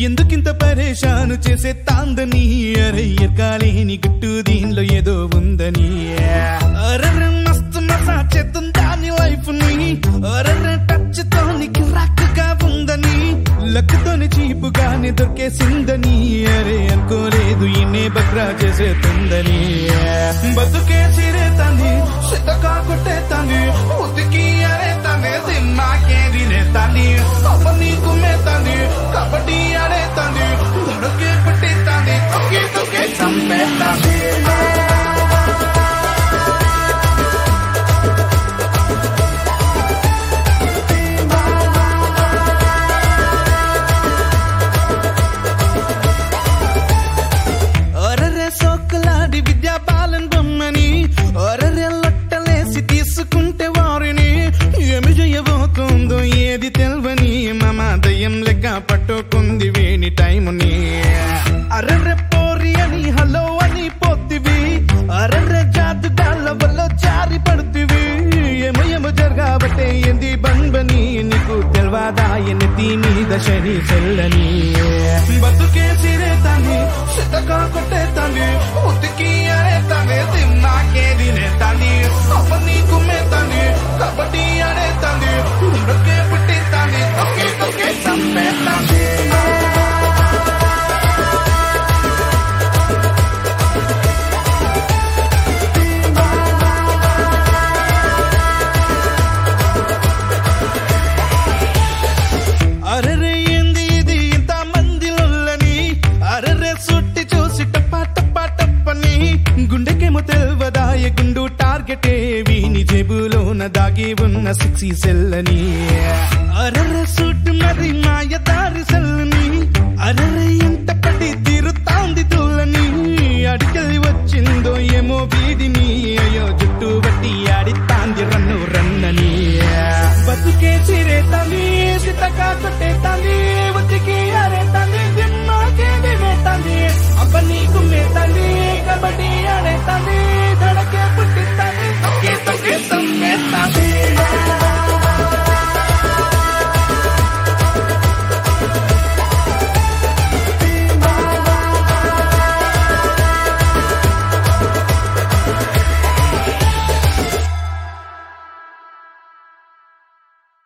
ఎందుకింత పరేషాను చేసే తాందని అరే ఎరకాలేని గుట్టు దీనిలో ఏదో ఉందని అరరే మస్తు మసా చేద్దాం దాని లైఫ్ ని అరరే టచ్ తోని కిరాక్గా ఉందని లక్కుతోని చీపుగానే దొరికేసిందని అరే అనుకోలేదు ఈయనే బక్రా చేసేతుందని బతుకే సిరేతాంది సిద్ధగా కొట్టేతాంది ఉతికి అరేతాంది సినిమాకే తినేతాంది అమ్మ నీకు మేతాంది కబడ్డీ ఆడేతాంది దొడకే పుట్టిస్తాంది తొక్కే తొక్కే చంపేస్తాంది ఒరరే సోకలాడి విద్యా బాలన్ బొమ్మని ఒరరే లొట్టలేసి తీసుకుంటే వారిని ఏమి చేయబోతుందో ఏది తెల్వని మమ దయ్యం లెక్క పట్టుకుంది వేణి టైముని అరర్రె పోరి అని హలో అని పోతివి అరర్రె జాదుగాళ్ళ వల్ల జారి పడుతివి ఏమో ఏమో జరగాబట్టే ఏంది బంబని నీకు తెల్వాదా ఎన్నెత్తి మీద శని చెల్లని బతుకే సిరేతాంది సిద్ధగా కొట్టేతాంది ఉతికి అరేతాంది తిన్నాకే తినేతాంది అమ్మ నీకు మేతాంది కబడ్డీ ఆడేతాంది దొరకే పుట్టిస్తాంది తొక్కే తొక్కే చంపేస్తాంది అరెరే ఏంది ఇది ఇంత మందిలోని అరెరే సుట్టి చూసి టప్పా టప్పా టప్పని గుండెకేమో తెల్వదాయ గుండు టార్గెటే వీని జేబులోన దాగి ఉన్న సిక్సీ సెల్లని అరెరే సుట్టు మరి మాయ దారి సెల్లని అరెరే ఎంత పడి తీరుతాంది తుల్లని అడికెళ్ళి వచ్చిందో ఏమో వీడిని అయ్యో జుట్టు బట్టి ఆడితాంది రన్ను రన్నని బతుకే చిరేతాంది సితకా కొట్టేతాంది ఉతికి అరేతాంది దిమ్మాకే దిగేతాంది అబ్బ నీకు మేతాంది కబడ్డీ ఆడేతాంది దడకే పుట్టిస్తాంది తొక్కే తొక్కే తొక్కేస్తాంది